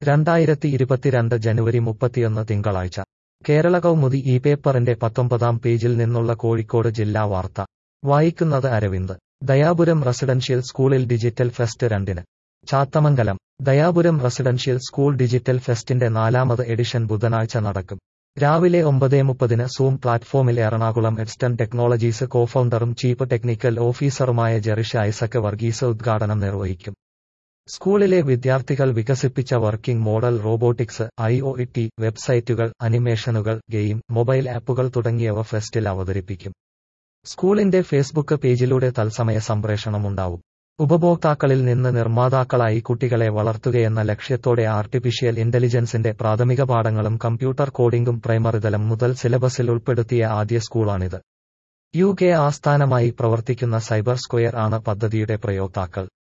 രണ്ടായിരത്തി ഇരുപത്തിരണ്ട് ജനുവരി മുപ്പത്തിയൊന്ന് തിങ്കളാഴ്ച കേരള കൗമുദി ഈ പേപ്പറിന്റെ പത്തൊമ്പതാം പേജിൽ നിന്നുള്ള കോഴിക്കോട് ജില്ലാ വാർത്ത വായിക്കുന്നത് അരവിന്ദ് ദയാപുരം റെസിഡൻഷ്യൽ സ്കൂളിൽ ഡിജിറ്റൽ ഫെസ്റ്റ് രണ്ടിന് Chathamangalam Dayapuram residential school digital ഫെസ്റ്റിന്റെ നാലാമത് എഡിഷൻ ബുധനാഴ്ച നടക്കും രാവിലെ ഒമ്പതേ മുപ്പതിന് സൂം പ്ലാറ്റ്ഫോമിൽ എറണാകുളം എഡ്സ്റ്റൺ ടെക്നോളജീസ് കോഫൌണ്ടറും ചീഫ് ടെക്നിക്കൽ ഓഫീസറുമായ ജെറിഷ് ഐസക് വർഗീസ് ഉദ്ഘാടനം നിർവഹിക്കും സ്കൂളിലെ വിദ്യാർത്ഥികൾ വികസിപ്പിച്ച working model robotics I O T വെബ്സൈറ്റുകൾ അനിമേഷനുകൾ ഗെയിം മൊബൈൽ ആപ്പുകൾ തുടങ്ങിയവ ഫെസ്റ്റിൽ അവതരിപ്പിക്കും സ്കൂളിന്റെ ഫേസ്ബുക്ക് പേജിലൂടെ തത്സമയ സംപ്രേഷണമുണ്ടാവും ഉപഭോക്താക്കളിൽ നിന്ന് നിർമ്മാതാക്കളായി കുട്ടികളെ വളർത്തുകയെന്ന ലക്ഷ്യത്തോടെ ആർട്ടിഫിഷ്യൽ ഇന്റലിജൻസിന്റെ പ്രാഥമിക പാഠങ്ങളും കമ്പ്യൂട്ടർ കോഡിംഗും പ്രൈമറി തലം മുതൽ സിലബസിൽ ഉൾപ്പെടുത്തിയ ആദ്യ സ്കൂളാണിത് യു കെ ആസ്ഥാനമായി പ്രവർത്തിക്കുന്ന സൈബർ സ്ക്വയർ ആണ് പദ്ധതിയുടെ പ്രയോക്താക്കൾ